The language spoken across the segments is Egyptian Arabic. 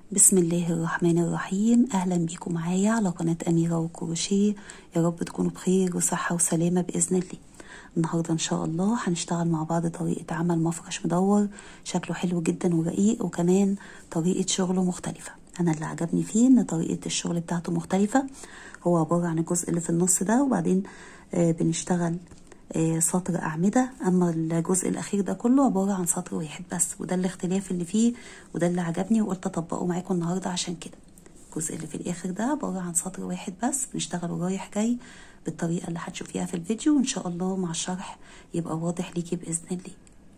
بسم الله الرحمن الرحيم أهلا بيكم معايا على قناة أميرة وكروشيه يا رب تكونوا بخير وصحة وسلامة بإذن الله النهاردة إن شاء الله هنشتغل مع بعض طريقة عمل مفرش مدور شكله حلو جدا ورقيق وكمان طريقة شغله مختلفة أنا اللي عجبني فيه إن طريقة الشغل بتاعته مختلفة هو عبارة عن الجزء اللي في النص ده وبعدين آه بنشتغل آه سطر أعمدة أما الجزء الأخير ده كله عبارة عن سطر واحد بس وده الاختلاف اللي فيه وده اللي عجبني وقلت أطبقه معاكم النهاردة عشان كده الجزء اللي في الآخر ده عبارة عن سطر واحد بس بنشتغله رايح جاي بالطريقة اللي هتشوفيها في الفيديو وإن شاء الله مع الشرح يبقى واضح ليكي بإذن الله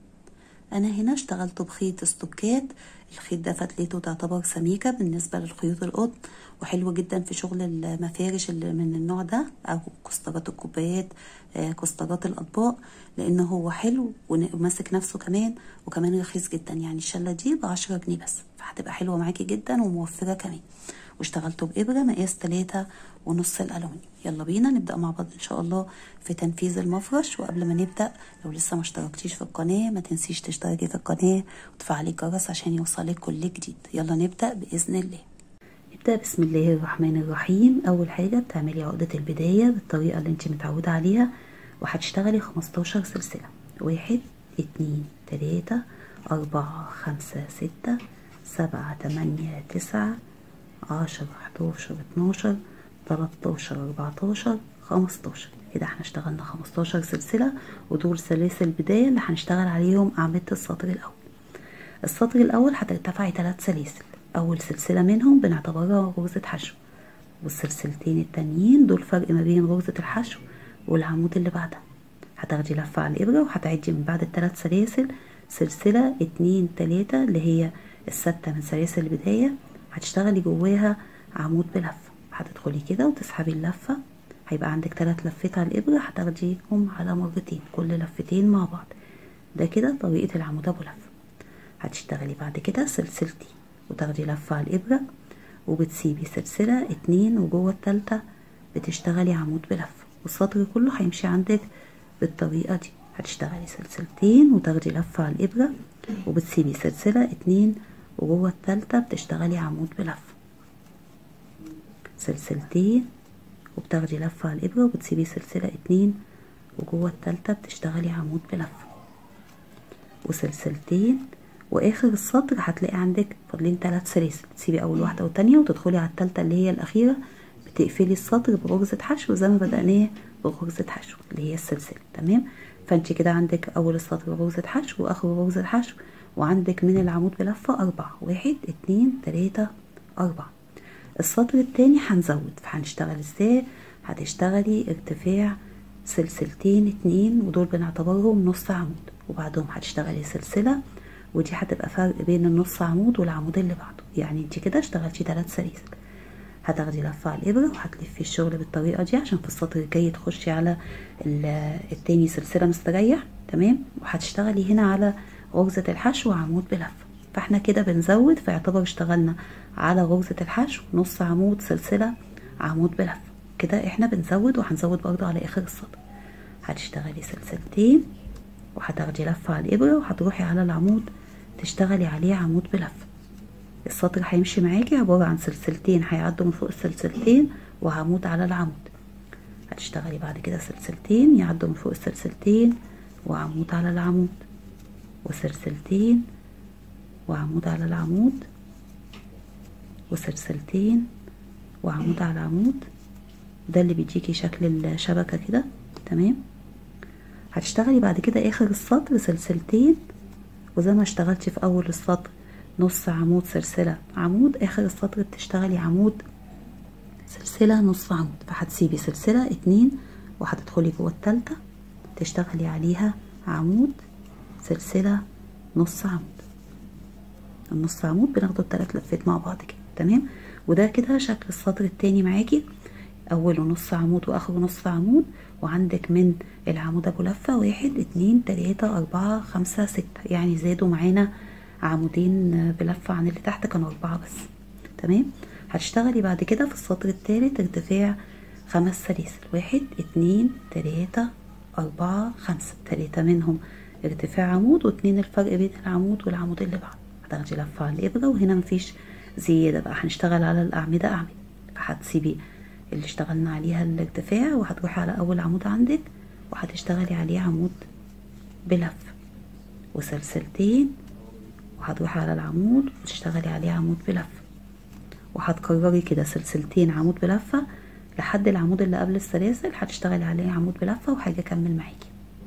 أنا هنا اشتغلت بخيط استوكات الخيط ده فتلته تعتبر سميكة بالنسبة للخيوط القطن وحلو جدا في شغل المفارش اللي من النوع ده أو كسترات الكوبايات كسترات الأطباق لأن هو حلو وماسك نفسه كمان وكمان رخيص جدا يعني الشلة دي بعشرة جنيه بس فهتبقى حلوة معاكي جدا وموفرة كمان واشتغلته بإبرة مقاس تلاتة ونص الألومنيوم يلا بينا نبدأ مع بعض إن شاء الله في تنفيذ المفرش وقبل ما نبدأ لو لسه ما اشتركتيش في القناة ما تنسيش تشتركي في القناة وتفعلي الجرس عشان يوصلك كل جديد يلا نبدأ بإذن الله نبدأ بسم الله الرحمن الرحيم أول حاجة بتعملي عقدة البداية بالطريقة اللي انت متعودة عليها وهتشتغلي خمستاشر سلسلة واحد اتنين تلاتة أربعة خمسة ستة سبعة تمانية تسعة عشرة حداشر اتناشر تلاتاشر اربعتاشر خمستاشر كده احنا اشتغلنا خمستاشر سلسلة ودول سلاسل بداية اللي هنشتغل عليهم أعمدة السطر الأول السطر الأول هترتفعي تلات سلاسل أول سلسلة منهم بنعتبرها غرزة حشو والسلسلتين التانيين دول فرق ما بين غرزة الحشو والعمود اللي بعدها هتاخدي لفة على الإبرة وهتعدي من بعد التلات سلاسل سلسلة اتنين تلاتة اللي هي الستة من سلاسل البداية هتشتغلي جواها عمود بلفة هتدخلي كده وتسحبي اللفة هيبقى عندك تلات لفات على الإبرة هتاخديهم على مرتين كل لفتين مع بعض ده كده طريقة العمود أبو لفة هتشتغلي بعد كده سلسلتين وتاخدي لفة على الإبرة وبتسيبي سلسلة اتنين وجوه التالتة بتشتغلي عمود بلفة والسطر كله هيمشي عندك بالطريقة دي هتشتغلي سلسلتين وتاخدي لفة على الإبرة وبتسيبي سلسلة اتنين وجوه التالتة بتشتغلي عمود بلفة سلسلتين وبتاخدي لفة على الإبرة وبتسيبي سلسلة اتنين وجوه التالتة بتشتغلي عمود بلفة وسلسلتين واخر السطر هتلاقي عندك فاضلين تلات سلاسل تسيبي اول واحدة والتانية وتدخلي على التالتة اللي هي الاخيرة بتقفلي السطر بغرزة حشو زي ما بدأناه بغرزة حشو اللي هي السلسلة تمام فانت كده عندك اول السطر غرزة حشو واخر غرزة حشو وعندك من العمود بلفة أربعة واحد اتنين تلاتة أربعة السطر التاني هنزود فهنشتغل ازاي هتشتغلي ارتفاع سلسلتين اتنين ودول بنعتبرهم نص عمود وبعدهم هتشتغلي سلسلة ودي هتبقى فرق بين النص عمود والعمود اللي بعده يعني انت كده اشتغلتي تلات سلاسل هتاخدي لفة على الإبرة وهتلفي الشغل بالطريقة دي عشان في السطر الجاي تخشي على التاني سلسلة مستريح تمام وهتشتغلي هنا على غرزة الحشو عمود بلفة فاحنا كده بنزود فيعتبر اشتغلنا على غرزة الحشو نص عمود سلسلة عمود بلفة كده احنا بنزود وهنزود برضو على اخر السطر هتشتغلي سلسلتين وهتاخدي لفة على الإبرة وهتروحي على العمود تشتغلي عليه عمود بلفة السطر هيمشي معاكي عبارة عن سلسلتين هيعدوا من فوق السلسلتين وعمود على العمود هتشتغلي بعد كده سلسلتين يعدوا من فوق السلسلتين وعمود على العمود وسلسلتين وعمود على العمود وسلسلتين وعمود على العمود ده اللي بيديكي شكل الشبكة كده تمام هتشتغلي بعد كده اخر السطر سلسلتين وزي ما اشتغلتي في اول السطر نص عمود سلسلة عمود اخر السطر بتشتغلي عمود سلسلة نص عمود فهتسيبي سلسلة اتنين وهتدخلي جوه التالتة تشتغلي عليها عمود سلسلة نص عمود النص عمود بناخده التلات لفات مع بعض كده تمام وده كده شكل السطر التاني معاكي اوله نص عمود واخره نص عمود وعندك من العمود ابو لفة واحد اتنين تلاتة اربعة خمسة ستة يعني زادوا معانا عمودين بلفة عن اللي تحت كانوا اربعة بس تمام هتشتغلي بعد كده في السطر التالت ارتفاع خمس سلاسل واحد اتنين تلاتة اربعة خمسة تلاتة منهم ارتفاع عمود واتنين الفرق بين العمود والعمود اللي بعده هتاخدي لفة على الابرة وهنا مفيش زيادة بقى هنشتغل على الأعمدة أعمدة فهتسيبي اللي اشتغلنا عليها الارتفاع وهتروحي على أول عمود عندك وهتشتغلي عليه عمود بلف وسلسلتين وهتروحي على العمود وتشتغلي عليه عمود بلف وهتكرري كده سلسلتين عمود بلفة لحد العمود اللي قبل السلاسل هتشتغلي عليه عمود بلفة وهاجي اكمل معاكي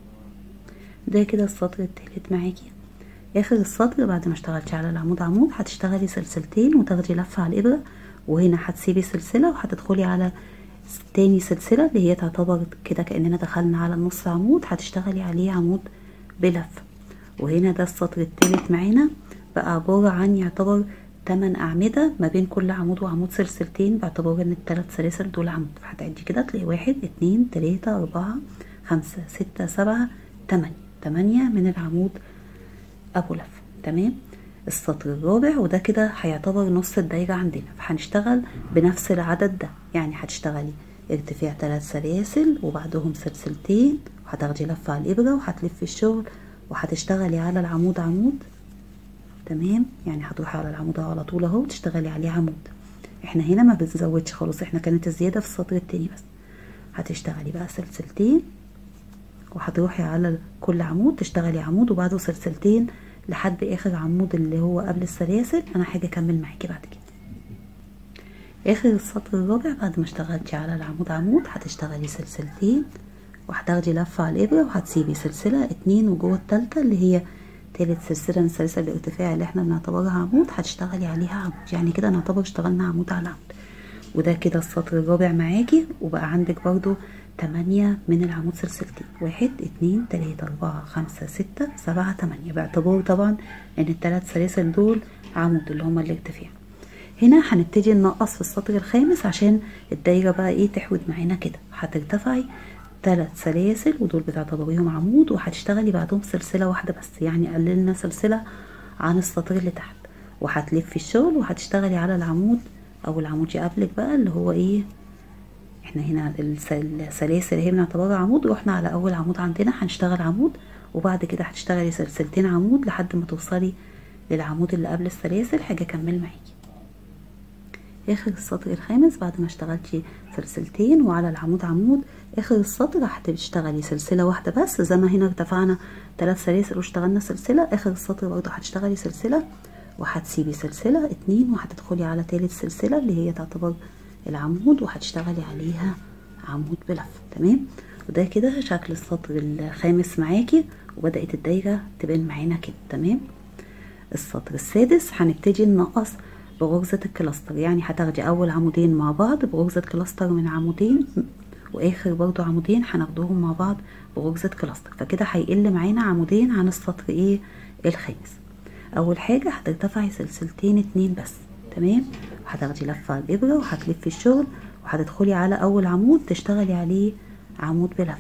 ده كده السطر التالت معاكي اخر السطر بعد ما اشتغلتي على العمود عمود هتشتغلي سلسلتين وتاخدي لفة على الابرة وهنا هتسيبي سلسلة وهتدخلي على تاني سلسلة اللي هي تعتبر كده كأننا دخلنا على النص عمود هتشتغلي عليه عمود بلف وهنا ده السطر التالت معانا بقى عبارة عن يعتبر تمن أعمدة ما بين كل عمود وعمود سلسلتين باعتبار ان التلات سلاسل دول عمود فهتعدي كده تلاقي واحد اتنين تلاتة أربعة خمسة ستة سبعة تمانية تمانية من العمود أبو لف تمام السطر الرابع وده كده هيعتبر نص الدايرة عندنا فهنشتغل بنفس العدد ده يعني هتشتغلي ارتفاع تلات سلاسل وبعدهم سلسلتين وهتاخدي لفة على الإبرة وهتلفي الشغل وهتشتغلي على العمود عمود تمام يعني هتروحي على العمود على طول اهو تشتغلي عليه عمود احنا هنا ما بنزودش خالص احنا كانت الزياده في السطر التاني بس هتشتغلي بقى سلسلتين وهتروحي على كل عمود تشتغلي عمود وبعده سلسلتين لحد اخر عمود اللي هو قبل السلاسل انا هاجي اكمل معاكي بعد كده اخر السطر الرابع بعد ما اشتغلتي على العمود عمود هتشتغلي سلسلتين وهتاخدي لفه على الابره وهتسيبي سلسله اتنين وجوه التالتة اللي هي تالت سلسلة من سلاسل الارتفاع اللي احنا بنعتبرها عمود هتشتغلي عليها عمود يعني كده نعتبر اشتغلنا عمود على عمود وده كده السطر الرابع معاكي وبقى عندك برضو تمانية من العمود سلسلتين واحد اتنين تلاتة اربعة خمسة ستة سبعة تمانية باعتبار طبعا ان التلات سلاسل دول عمود اللي هما الارتفاع هنا هنبتدي ننقص في السطر الخامس عشان الدايرة بقى ايه تحود معانا كده هترتفعي ثلاث سلاسل ودول بتعتبريهم عمود وهتشتغلي بعدهم سلسلة واحدة بس يعني قللنا سلسلة عن السطر اللي تحت وهتلفي الشغل وهتشتغلي على العمود او العمود قبلك بقى اللي هو ايه احنا هنا السلاسل هي بنعتبرها عمود واحنا على اول عمود عندنا هنشتغل عمود وبعد كده هتشتغلي سلسلتين عمود لحد ما توصلي للعمود اللي قبل السلاسل حاجة اكمل معاكي اخر السطر الخامس بعد ما اشتغلتي سلسلتين وعلى العمود عمود اخر السطر هتشتغلي سلسله واحده بس زي ما هنا ارتفعنا ثلاث سلاسل واشتغلنا سلسله اخر السطر برضه هتشتغلي سلسله وهتسيبي سلسله اتنين وهتدخلي على تالت سلسله اللي هي تعتبر العمود وهتشتغلي عليها عمود بلف تمام وده كده شكل السطر الخامس معاكي وبدات الدايره تبان معانا كده تمام السطر السادس هنبتدي ننقص بغرزة الكلاستر يعني هتاخدي أول عمودين مع بعض بغرزة كلاستر من عمودين وآخر برضو عمودين هناخدوهم مع بعض بغرزة كلاستر فكده هيقل معانا عمودين عن السطر ايه الخامس أول حاجة هترتفعي سلسلتين اتنين بس تمام وهتاخدي لفة على الإبرة وهتلفي الشغل وهتدخلي على أول عمود تشتغلي عليه عمود بلف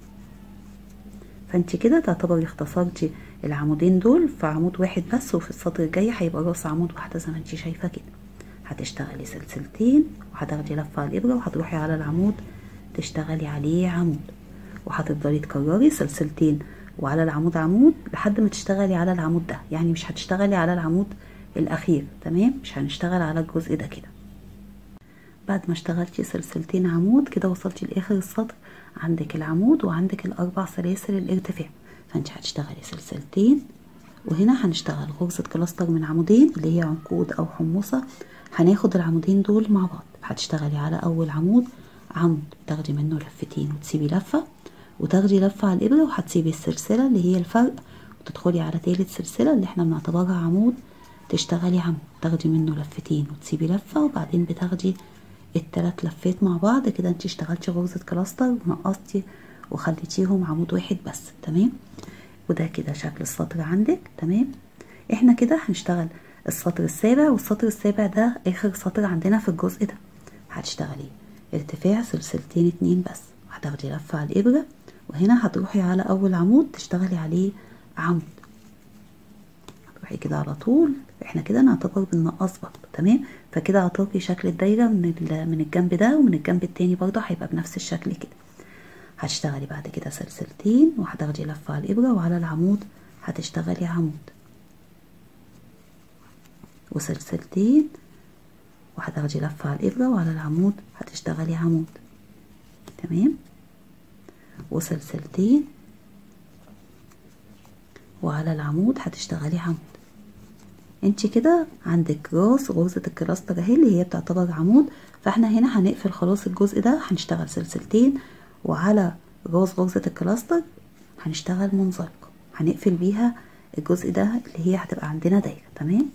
فانت كده تعتبري اختصرتي العمودين دول في عمود واحد بس وفي السطر الجاي هيبقى راس عمود واحده زي ما انت شايفه كده هتشتغلي سلسلتين وهتاخدي لفه على الابره وهتروحي على العمود تشتغلي عليه عمود وهتفضلي تكرري سلسلتين وعلى العمود عمود لحد ما تشتغلي على العمود ده يعني مش هتشتغلي على العمود الاخير تمام مش هنشتغل على الجزء ده كده بعد ما اشتغلتي سلسلتين عمود كده وصلتي لاخر السطر عندك العمود وعندك الاربع سلاسل الارتفاع فانت هتشتغلي سلسلتين وهنا هنشتغل غرزة كلاستر من عمودين اللي هي عنقود او حمصة هناخد العمودين دول مع بعض هتشتغلي على اول عمود عمود تاخدي منه لفتين وتسيبي لفة وتاخدي لفة على الابرة وهتسيبي السلسلة اللي هي الفرق وتدخلي على تالت سلسلة اللي احنا بنعتبرها عمود تشتغلي عمود تاخدي منه لفتين وتسيبي لفة وبعدين بتاخدي التلات لفات مع بعض كده انت اشتغلتي غرزة كلاستر ونقصتي وخليتيهم عمود واحد بس تمام وده كده شكل السطر عندك تمام احنا كده هنشتغل السطر السابع والسطر السابع ده اخر سطر عندنا في الجزء ده هتشتغلي ارتفاع سلسلتين اتنين بس هتاخدي لفة على الابرة وهنا هتروحي على اول عمود تشتغلي عليه عمود هتروحي كده على طول احنا كده نعتبر بننقص برضه تمام فكده اعطاكي شكل الدايره من من الجنب ده ومن الجنب التاني برضه هيبقى بنفس الشكل كده هتشتغلي بعد كده سلسلتين وهتاخدي لفه على الابره وعلى العمود هتشتغلي عمود وسلسلتين وهتاخدي لفة على الإبرة وعلى العمود هتشتغلي عمود تمام وسلسلتين وعلى العمود هتشتغلي عمود انت كده عندك راس غرزة الكلاستر اهي اللي هي بتعتبر عمود فاحنا هنا هنقفل خلاص الجزء ده هنشتغل سلسلتين وعلى راس غرزة الكلاستر هنشتغل منزلقة هنقفل بيها الجزء ده اللي هي هتبقى عندنا دايرة تمام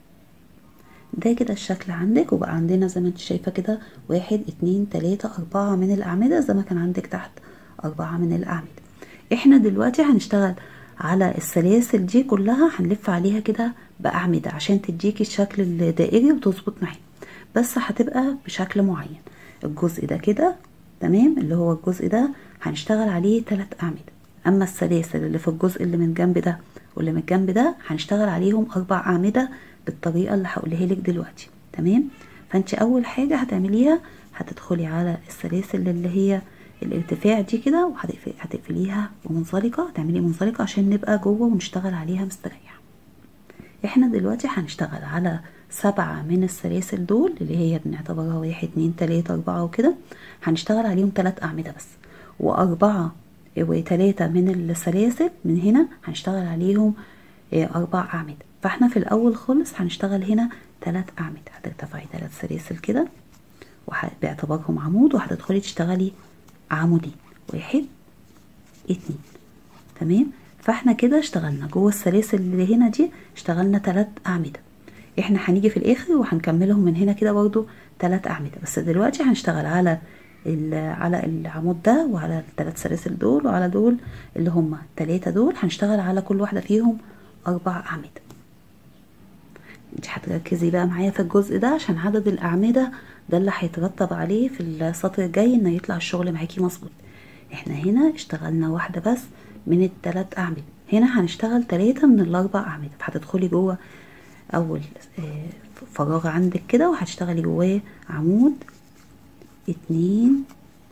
ده كده الشكل عندك وبقى عندنا زي ما انت شايفة كده واحد اتنين تلاتة اربعة من الاعمدة زي ما كان عندك تحت اربعة من الاعمدة احنا دلوقتي هنشتغل على السلاسل دي كلها هنلف عليها كده بأعمدة عشان تديكي الشكل الدائري وتظبط معانا بس هتبقى بشكل معين الجزء ده كده تمام اللي هو الجزء ده هنشتغل عليه تلات أعمدة أما السلاسل اللي في الجزء اللي من الجنب ده واللي من الجنب ده هنشتغل عليهم أربع أعمدة بالطريقة اللي هقولها لك دلوقتي تمام فانت أول حاجة هتعمليها هتدخلي على السلاسل اللي هي الارتفاع دي كده وهتقفليها ومنزلقة هتعملي منزلقة عشان نبقى جوه ونشتغل عليها مستريح احنا دلوقتي هنشتغل على سبعة من السلاسل دول اللي هي بنعتبرها واحد اتنين تلاتة اربعة وكده هنشتغل عليهم تلات اعمدة بس واربعة وتلاتة من السلاسل من هنا هنشتغل عليهم اربع اعمدة فاحنا في الاول خالص هنشتغل هنا تلات اعمدة هترتفعي تلات سلاسل كده باعتبارهم عمود وهتدخلي تشتغلي عمودين واحد اتنين تمام فاحنا كده اشتغلنا جوه السلاسل اللي هنا دي اشتغلنا تلات اعمده احنا هنيجي في الاخر وهنكملهم من هنا كده برضو تلات اعمده بس دلوقتي هنشتغل على على العمود ده وعلى التلات سلاسل دول وعلى دول اللي هما التلاتة دول هنشتغل على كل واحدة فيهم اربع اعمده انت هتركزي بقى معايا في الجزء ده عشان عدد الاعمده ده اللي هيترتب عليه في السطر الجاي ان يطلع الشغل معاكي مظبوط احنا هنا اشتغلنا واحده بس من التلات اعمده هنا هنشتغل تلاتة من الاربع اعمده فهتدخلي جوه اول فراغ عندك كده وهتشتغلي جواه عمود اتنين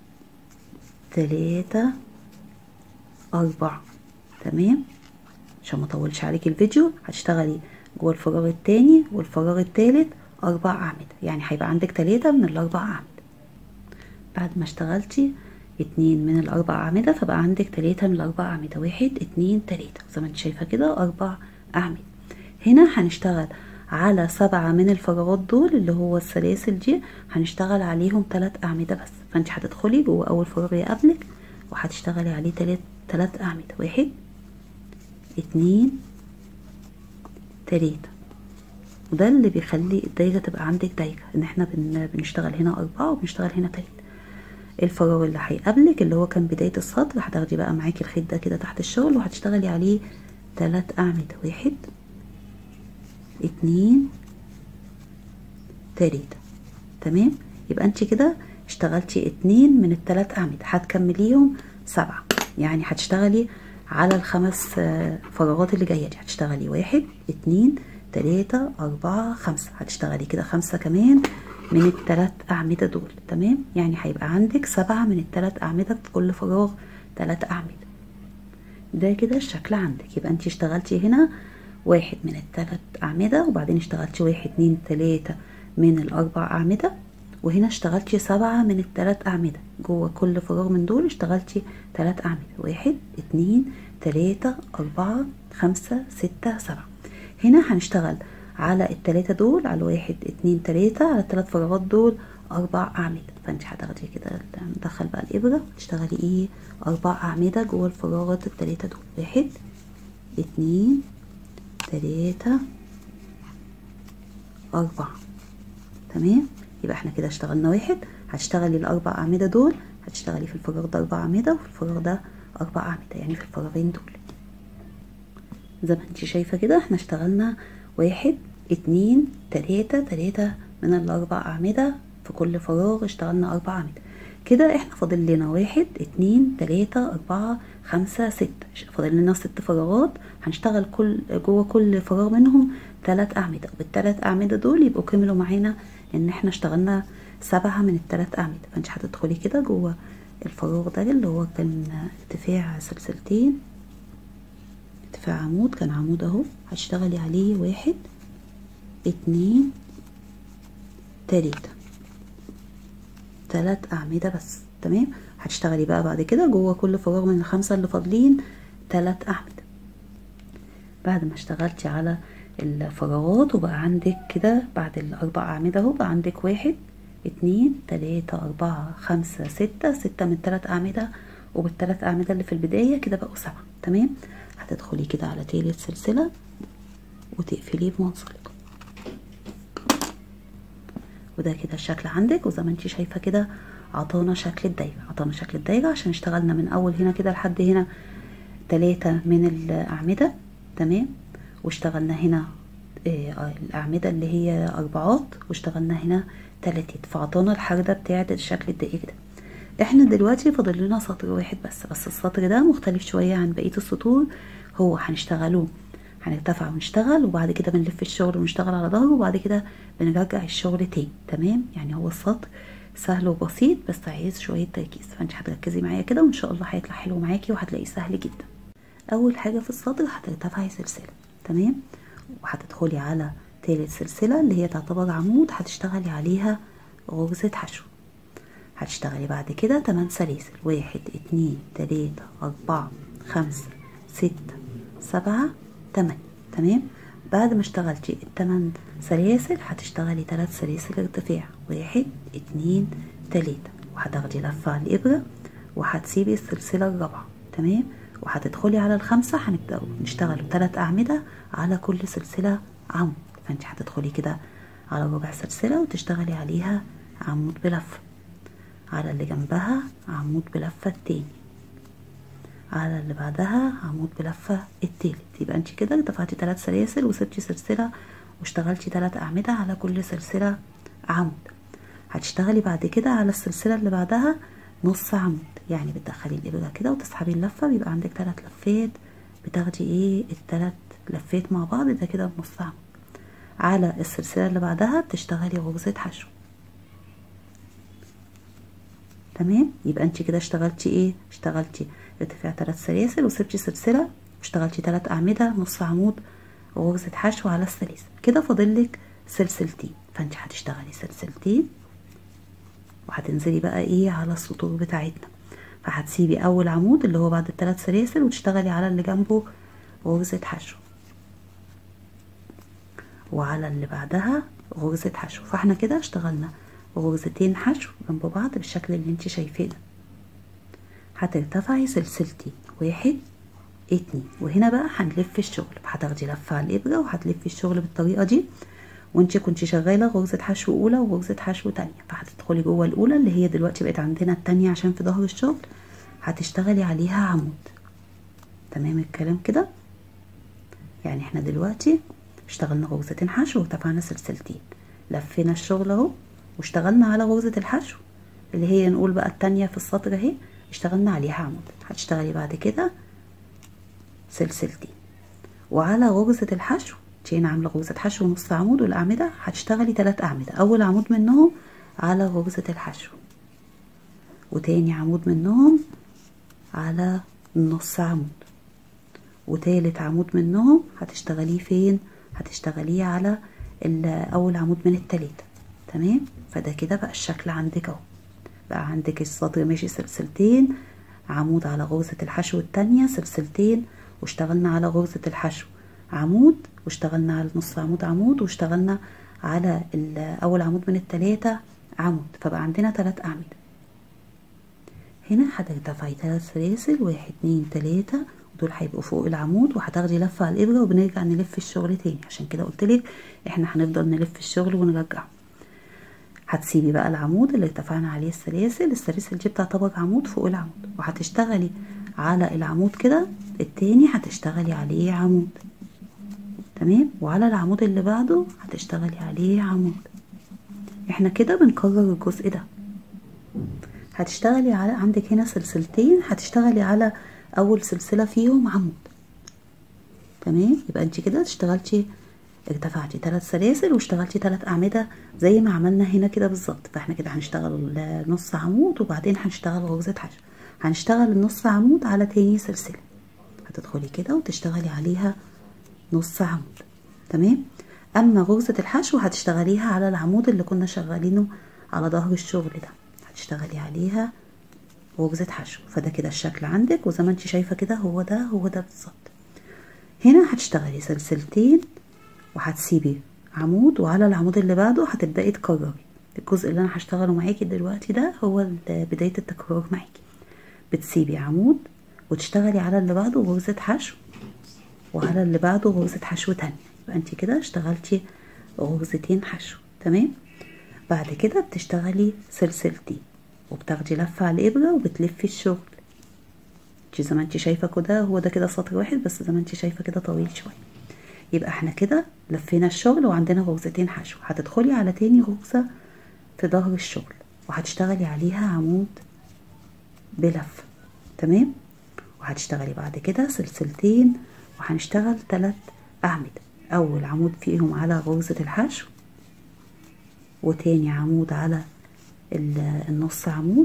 تلاتة اربعة تمام عشان ما اطولش عليك الفيديو هتشتغلي جوه الفراغ التاني والفراغ التالت اربع اعمده يعني هيبقى عندك تلاتة من الاربع اعمده بعد ما اشتغلتي اتنين من الاربع اعمده فبقى عندك تلاتة من الاربع اعمده واحد اتنين تلاتة زي ما انت شايفه كده اربع اعمده هنا هنشتغل على سبعة من الفراغات دول اللي هو السلاسل دي هنشتغل عليهم تلات اعمده بس فانت هتدخلي جوه اول فراغ يقابلك وهتشتغلي عليه تلات تلات اعمده واحد اتنين تلاتة وده اللي بيخلي الدايرة تبقى عندك دايرة ان احنا بن بنشتغل هنا اربعة وبنشتغل هنا تلاتة الفراغ اللي هيقابلك اللي هو كان بداية السطر هتاخدي بقى معاكي الخيط ده كده تحت الشغل وهتشتغلي عليه تلات اعمدة واحد اتنين تلاتة تمام يبقى انت كده اشتغلتي اتنين من التلات اعمدة هتكمليهم سبعة يعني هتشتغلي على الخمس فراغات اللي جايه دي هتشتغلي واحد اتنين تلاتة أربعة خمسة هتشتغلي كده خمسة كمان من التلات أعمدة دول تمام يعني هيبقى عندك سبعة من التلات أعمدة في كل فراغ تلات أعمدة ده كده الشكل عندك يبقى انت اشتغلتي هنا واحد من التلات أعمدة وبعدين اشتغلتي واحد اتنين تلاتة من الأربع أعمدة وهنا اشتغلتي سبعة من التلات أعمدة جوه كل فراغ من دول اشتغلتي تلات أعمدة واحد اتنين تلاتة أربعة خمسة ستة سبعة هنا هنشتغل على التلاتة دول على واحد اتنين تلاتة على التلات فراغات دول أربع أعمدة فانت هتاخدي كده ندخل بقى الإبرة تشتغلي ايه أربع أعمدة جوه الفراغات التلاتة دول واحد اتنين تلاتة أربعة تمام يبقى احنا كده اشتغلنا واحد هتشتغلي الأربع أعمدة دول هتشتغلي في الفراغ ده أربع أعمدة وفي الفراغ ده أربع أعمدة يعني في الفراغين دول زي ما انت شايفة كده احنا اشتغلنا واحد اتنين تلاتة تلاتة من الأربع أعمدة في كل فراغ اشتغلنا أربع أعمدة كده احنا فاضل لنا واحد اتنين تلاتة أربعة خمسة ستة فاضل لنا ست فراغات هنشتغل كل جوه كل فراغ منهم تلات أعمدة بالتلات أعمدة دول يبقوا كملوا معانا إن احنا اشتغلنا سبعة من التلات أعمدة فانت هتدخلي كده جوه الفراغ ده اللي هو كان ارتفاع سلسلتين ارتفاع عمود كان عمود اهو هتشتغلي عليه واحد اتنين تلاتة تلات أعمدة بس تمام هتشتغلي بقى بعد كده جوه كل فراغ من الخمسة اللي فاضلين تلات أعمدة بعد ما اشتغلتي على الفراغات وبقى عندك كده بعد الأربع أعمدة اهو بقى عندك واحد اتنين تلاتة أربعة خمسة ستة ستة من تلات أعمدة وبالتلات أعمدة اللي في البداية كده بقوا سبعة تمام هتدخلي كده على تالت سلسلة وتقفليه بمنسلق وده كده الشكل عندك وزي ما انت شايفة كده عطانا شكل الدايرة عطانا شكل الدايرة عشان اشتغلنا من أول هنا كده لحد هنا تلاتة من الأعمدة تمام واشتغلنا هنا اه الأعمدة اللي هي أربعات واشتغلنا هنا تلاتات فعطانا الحردة بتاعة الشكل الدائري ده احنا دلوقتي فاضل لنا سطر واحد بس بس السطر ده مختلف شوية عن بقية السطور هو هنشتغله هنرتفع ونشتغل وبعد كده بنلف الشغل ونشتغل على ظهره وبعد كده بنرجع الشغل تاني تمام يعني هو السطر سهل وبسيط بس عايز شوية تركيز فانت هتركزي معايا كده وان شاء الله هيطلع حلو معاكي وهتلاقيه سهل جدا اول حاجة في السطر هترتفعي سلسلة تمام وهتدخلي على تالت سلسلة اللي هي تعتبر عمود هتشتغلي عليها غرزة حشو هتشتغلي بعد كده تمن سلاسل واحد اتنين تلاتة اربعة خمسة ستة سبعة تمانية تمام بعد ما اشتغلتي التمن سلاسل هتشتغلي تلات سلاسل ارتفاع واحد اتنين تلاتة وهتاخدي لفة على الإبرة وهتسيبي السلسلة الرابعة تمام وهتدخلي على الخمسة هنبدأ نشتغل تلات أعمدة على كل سلسلة عمود فانت هتدخلي كده على ربع سلسلة وتشتغلي عليها عمود بلفة على اللي جنبها عمود بلفة التاني على اللي بعدها عمود بلفة التالت يبقى انت كده ارتفعتي تلات سلاسل وسبتي سلسلة واشتغلتي تلات أعمدة على كل سلسلة عمود هتشتغلي بعد كده على السلسلة اللي بعدها نص عمود يعني بتدخلي الإبرة كده وتسحبي اللفة بيبقى عندك تلات لفات بتاخدي ايه التلات لفات مع بعض ده كده بنص عمود على السلسلة اللي بعدها بتشتغلي غرزة حشو تمام يبقى انت كده اشتغلتي ايه اشتغلتي ارتفاع تلات سلاسل وسبتي سلسلة واشتغلتي تلات أعمدة نص عمود غرزة حشو على السلاسل كده فاضلك سلسلتين فانت هتشتغلي سلسلتين وهتنزلي بقى ايه على السطور بتاعتنا فهتسيبي اول عمود اللي هو بعد التلات سلاسل وتشتغلي على اللي جنبه غرزة حشو وعلى اللي بعدها غرزة حشو فاحنا كده اشتغلنا غرزتين حشو جنب بعض بالشكل اللي انت شايفاه ده هترتفعي سلسلتين واحد اتنين وهنا بقى هنلف الشغل هتاخدي لفة على الإبرة وهتلفي الشغل بالطريقة دي وانت كنت شغالة غرزة حشو أولى وغرزة حشو تانية فهتدخلي جوه الأولى اللي هي دلوقتي بقت عندنا التانية عشان في ظهر الشغل هتشتغلي عليها عمود تمام الكلام كده يعني احنا دلوقتي اشتغلنا غرزتين حشو وارتفعنا سلسلتين لفينا الشغل اهو واشتغلنا على غرزة الحشو اللي هي نقول بقى التانية في السطر اهي اشتغلنا عليها عمود هتشتغلي بعد كده سلسلتين وعلى غرزة الحشو تشين عاملة غرزة حشو نص عمود والأعمدة هتشتغلي تلات أعمدة أول عمود منهم على غرزة الحشو وتاني عمود منهم على نص عمود وتالت عمود منهم هتشتغليه فين هتشتغليه على أول عمود من التلاتة تمام فده كده بقى الشكل عندك اهو بقى عندك السطر ماشي سلسلتين عمود على غرزة الحشو التانية سلسلتين واشتغلنا على غرزة الحشو عمود واشتغلنا على نص عمود عمود واشتغلنا على اول عمود من التلاتة عمود فبقى عندنا تلات اعمدة هنا هترتفعي تلات سلاسل واحد اتنين تلاتة دول هيبقوا فوق العمود وهتاخدي لفة على الابرة وبنرجع نلف الشغل تاني عشان كده قلتلك احنا هنفضل نلف الشغل ونرجعه هتسيبي بقى العمود اللي اتفقنا عليه السلاسل السلاسل دي بتعتبر عمود فوق العمود وهتشتغلي على العمود كده التاني هتشتغلي عليه عمود تمام وعلى العمود اللي بعده هتشتغلي عليه عمود احنا كده بنكرر الجزء ده هتشتغلي على عندك هنا سلسلتين هتشتغلي على اول سلسلة فيهم عمود تمام يبقى انت كده اشتغلتي ارتفعتي ثلاث سلاسل واشتغلتي ثلاث اعمده زي ما عملنا هنا كده بالظبط فاحنا كده هنشتغل نص عمود وبعدين هنشتغل غرزه حشو هنشتغل النص عمود على تاني سلسله هتدخلي كده وتشتغلي عليها نص عمود تمام اما غرزة الحشو هتشتغليها على العمود اللي كنا شغالينه على ظهر الشغل ده هتشتغلي عليها غرزة حشو فده كده الشكل عندك وزي ما انت شايفة كده هو ده هو ده بالظبط هنا هتشتغلي سلسلتين وهتسيبي عمود وعلى العمود اللي بعده هتبدأي تكرري الجزء اللي انا هشتغله معاكي دلوقتي ده هو بداية التكرار معاكي بتسيبي عمود وتشتغلي على اللي بعده غرزة حشو وعلى اللي بعده غرزة حشو تانية يبقى انت كده اشتغلتي غرزتين حشو تمام بعد كده بتشتغلي سلسلتين وبتاخدي لفة على الإبرة وبتلفي الشغل انت زي ما انت شايفة كده هو ده كده سطر واحد بس زي ما انت شايفة كده طويل شوية يبقى احنا كده لفينا الشغل وعندنا غرزتين حشو هتدخلي على تاني غرزة في ظهر الشغل وهتشتغلي عليها عمود بلفة تمام وهتشتغلي بعد كده سلسلتين وهنشتغل تلات أعمدة أول عمود فيهم على غرزة الحشو وتاني عمود على النص عمود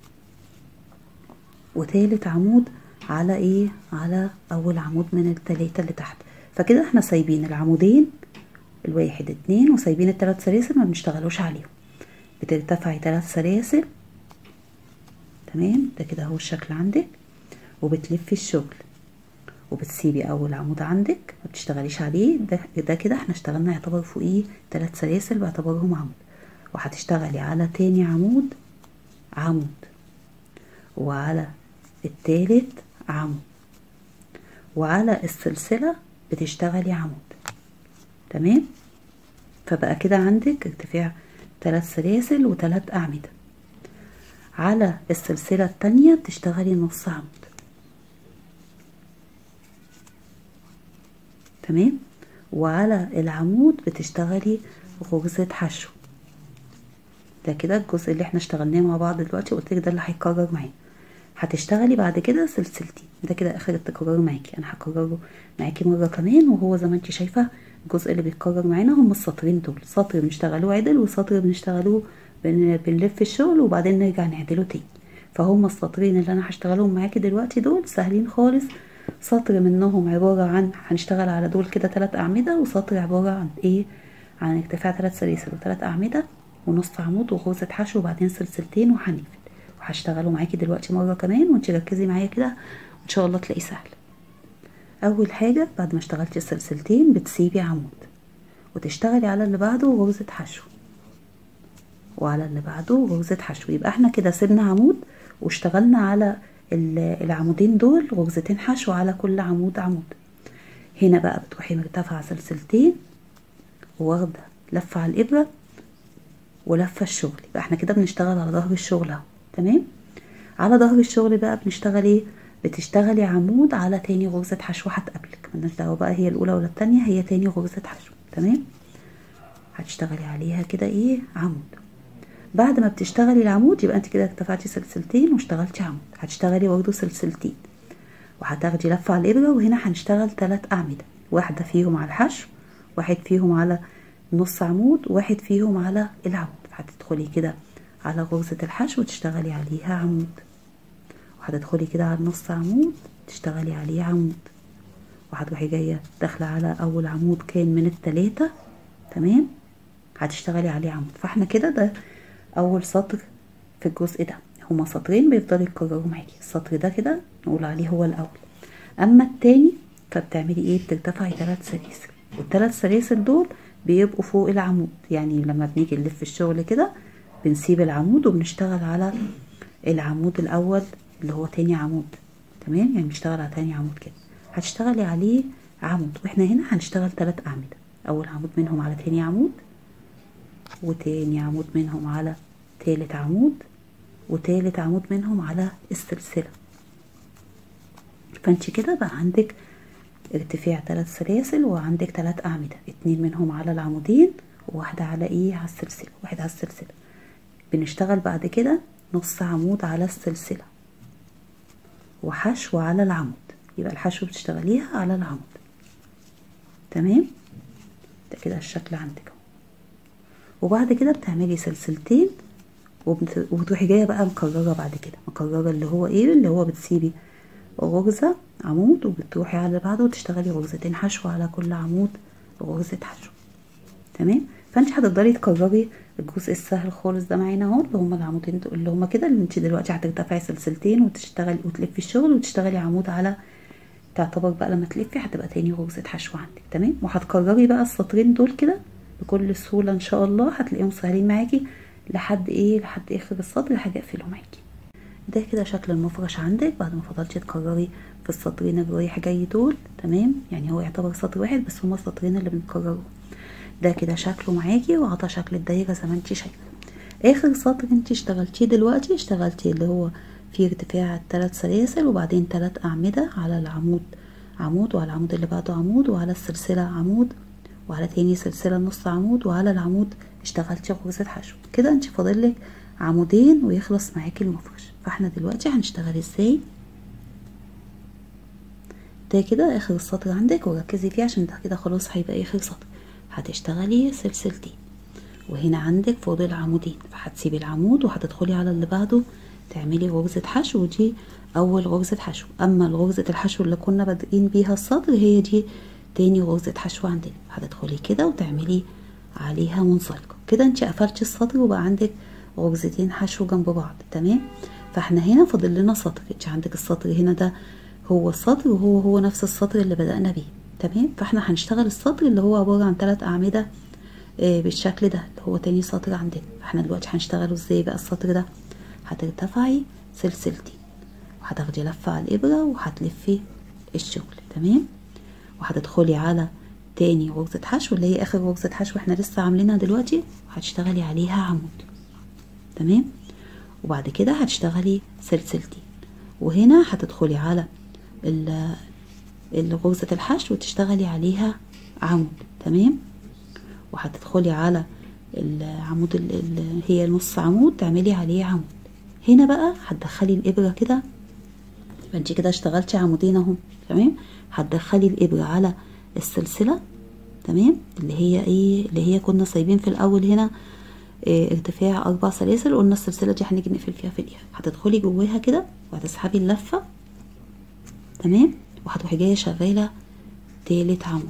وتالت عمود على ايه على اول عمود من التلاتة اللي تحت فكده احنا سايبين العمودين الواحد اتنين وسايبين التلات سلاسل ما بنشتغلوش عليهم بترتفعي تلات سلاسل تمام ده كده هو الشكل عندك وبتلفي الشغل وبتسيبي اول عمود عندك ما بتشتغليش عليه ده, ده كده احنا اشتغلنا يعتبر فوقيه تلات سلاسل باعتبارهم عمود وهتشتغلي على تاني عمود عمود وعلى التالت عمود وعلى السلسلة بتشتغلي عمود تمام فبقى كده عندك ارتفاع تلات سلاسل وتلات أعمدة على السلسلة التانية بتشتغلي نص عمود تمام وعلى العمود بتشتغلي غرزة حشو ده كده الجزء اللي احنا اشتغلناه مع بعض دلوقتي قلت لك ده اللي هيتكرر معانا هتشتغلي بعد كده سلسلتين ده كده اخر التكرار معاكي انا هكرره معاكي مره كمان وهو زي ما انت شايفه الجزء اللي بيتكرر معانا هم السطرين دول سطر بنشتغلوه عدل وسطر بنشتغلوه بن... بنلف الشغل وبعدين نرجع نعدله تاني فهم السطرين اللي انا هشتغلهم معاكي دلوقتي دول سهلين خالص سطر منهم عبارة عن هنشتغل على دول كده تلات أعمدة وسطر عبارة عن ايه عن ارتفاع تلات سلاسل وتلات أعمدة ونص عمود وغرزة حشو وبعدين سلسلتين وهنقفل وهشتغله معاكي دلوقتي مرة كمان وانت ركزي معايا كده وان شاء الله تلاقيه سهل اول حاجة بعد ما اشتغلتي السلسلتين بتسيبي عمود وتشتغلي على اللي بعده غرزة حشو وعلى اللي بعده غرزة حشو يبقى احنا كده سيبنا عمود واشتغلنا على العمودين دول غرزتين حشو على كل عمود عمود هنا بقى بتروحي مرتفعة سلسلتين واخدة لفة على الإبرة ولفة الشغل يبقى احنا كده بنشتغل على ظهر الشغل اهو تمام على ظهر الشغل بقى بنشتغل ايه بتشتغلي عمود على تاني غرزة حشو هتقابلك ملناش دعوة بقى هي الأولى ولا التانية هي تاني غرزة حشو تمام هتشتغلي عليها كده ايه عمود بعد ما بتشتغلي العمود يبقى انت كده ارتفعتي سلسلتين واشتغلتي عمود هتشتغلي برضه سلسلتين وهتاخدي لفة على الإبرة وهنا هنشتغل تلات أعمدة واحدة فيهم على الحشو واحد فيهم على نص عمود واحد فيهم على العمود هتدخلي كده على غرزة الحشو وتشتغلي عليها عمود وهتدخلي كده على نص عمود تشتغلي عليه عمود وهتروحي جاية داخلة على أول عمود كان من التلاتة تمام هتشتغلي عليه عمود فاحنا كده ده أول سطر في الجزء ده هما سطرين بيفضلوا يتكرروا معاكي السطر ده كده نقول عليه هو الأول أما التاني فبتعملي ايه بترتفعي تلات سلاسل والتلات سلاسل دول بيبقوا فوق العمود يعني لما بنيجي نلف الشغل كده بنسيب العمود وبنشتغل على العمود الأول اللي هو تاني عمود تمام يعني بنشتغل على تاني عمود كده هتشتغلي عليه عمود واحنا هنا هنشتغل تلات أعمدة أول عمود منهم على تاني عمود وتاني عمود منهم على تالت عمود وتالت عمود منهم على السلسلة فانت كده بقى عندك ارتفاع تلات سلاسل وعندك تلات أعمدة اتنين منهم على العمودين وواحدة على ايه على السلسلة واحد على السلسلة بنشتغل بعد كده نص عمود على السلسلة وحشو على العمود يبقى الحشو بتشتغليها على العمود تمام ده كده الشكل عندك وبعد كده بتعملي سلسلتين وبت... وبتروحي جايه بقى مكرره بعد كده مكرره اللي هو ايه اللي هو بتسيبي غرزه عمود وبتروحي على اللي بعده وتشتغلي غرزتين حشو على كل عمود غرزه حشو تمام فانت هتقدري تكرري الجزء السهل خالص ده معانا اهو اللي هما العمودين دول- اللي هما كده اللي انت دلوقتي هترتفعي سلسلتين وتشتغلي وتلفي الشغل وتشتغلي عمود على تعتبر بقى لما تلفي هتبقى تاني غرزة حشو عندك تمام وهتكرري بقى السطرين دول كده بكل سهولة ان شاء الله هتلاقيهم سهلين معاكي لحد ايه لحد اخر السطر حاجة اقفله معاكي ده كده شكل المفرش عندك بعد ما فضلتي تكرري في السطرين اللي رايح جاي دول تمام يعني هو يعتبر سطر واحد بس هما السطرين اللي بنكررهم ده كده شكله معاكي وعطى شكل الدايرة زي ما انت شايفة اخر سطر انت اشتغلتيه دلوقتي اشتغلتي اللي هو فيه ارتفاع ثلاث سلاسل وبعدين ثلاث اعمدة على العمود عمود وعلى العمود اللي بعده عمود وعلى السلسلة عمود وعلى تاني سلسلة نص عمود وعلى العمود اشتغلتي غرزة حشو كده انت فاضلك عمودين ويخلص معاكي المفرش فاحنا دلوقتي هنشتغل ازاي ده كده اخر السطر عندك وركزي فيه عشان ده كده خلاص هيبقى اخر سطر هتشتغلي سلسلتين وهنا عندك فاضل عمودين فهتسيبي العمود وهتدخلي على اللي بعده تعملي غرزة حشو ودي اول غرزة حشو اما غرزة الحشو اللي كنا بادئين بيها السطر هي دي تاني غرزة حشو عندنا هتدخلي كده وتعملي عليها منسلقة كده انت قفلتي السطر وبقى عندك غرزتين حشو جنب بعض تمام فاحنا هنا فاضل لنا سطر انت عندك السطر هنا ده هو السطر وهو هو نفس السطر اللي بدأنا بيه تمام فاحنا هنشتغل السطر اللي هو عبارة عن ثلاث أعمدة آه بالشكل ده اللي هو تاني سطر عندنا فاحنا دلوقتي هنشتغله ازاي بقى السطر ده هترتفعي سلسلتين وهتاخدي لفة على الإبرة وهتلفي الشغل تمام وهتدخلي على تاني غرزة حشو اللي هي آخر غرزة حشو احنا لسه عاملينها دلوقتي وهتشتغلي عليها عمود تمام وبعد كده هتشتغلي سلسلتين وهنا هتدخلي على ال- غرزة الحشو وتشتغلي عليها عمود تمام وهتدخلي على العمود اللي هي نص عمود تعملي عليه عمود هنا بقى هتدخلي الإبرة كده فانت كده اشتغلتي عمودين اهو تمام هتدخلي الإبرة على السلسلة تمام اللي هي ايه اللي هي كنا سايبين في الأول هنا اه ارتفاع أربع سلاسل قلنا السلسلة دي هنيجي نقفل فيها في الآخر هتدخلي جواها كده وهتسحبي اللفة تمام وهتروحي جاية شغالة تالت عمود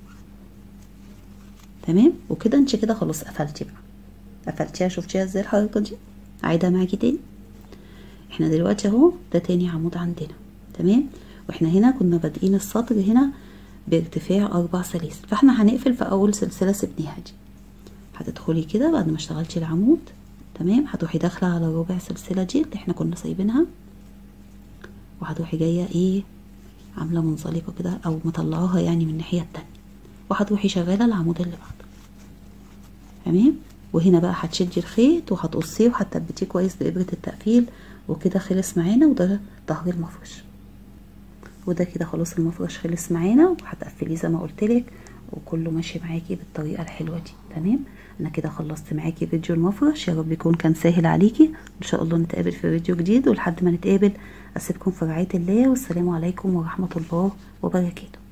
تمام وكده انت كده خلاص قفلتي بقى قفلتيها شفتيها ازاي الحركة دي عايدة معاكي تاني احنا دلوقتي اهو ده تاني عمود عندنا تمام واحنا هنا كنا بادئين السطر هنا بارتفاع اربع سلاسل فاحنا هنقفل في اول سلسلة سبناها دي هتدخلي كده بعد ما اشتغلتي العمود تمام هتروحي داخلة على ربع سلسلة دي اللي احنا كنا سايبينها وهتروحي جاية ايه عاملة منزلقة كده او مطلعاها يعني من الناحية التانية وهتروحي شغالة العمود اللي بعده تمام وهنا بقى هتشدي الخيط وهتقصيه وهتثبتيه كويس بإبرة التقفيل وكده خلص معانا وده ظهر المفرش وده كده خلاص المفرش خلص معانا وهتقفليه زي ما قلتلك وكله ماشي معاكي بالطريقة الحلوة دي تمام انا كده خلصت معاكي فيديو المفرش يا رب يكون كان سهل عليكي ان شاء الله نتقابل في فيديو جديد ولحد ما نتقابل اسيبكم في رعاية الله والسلام عليكم ورحمة الله وبركاته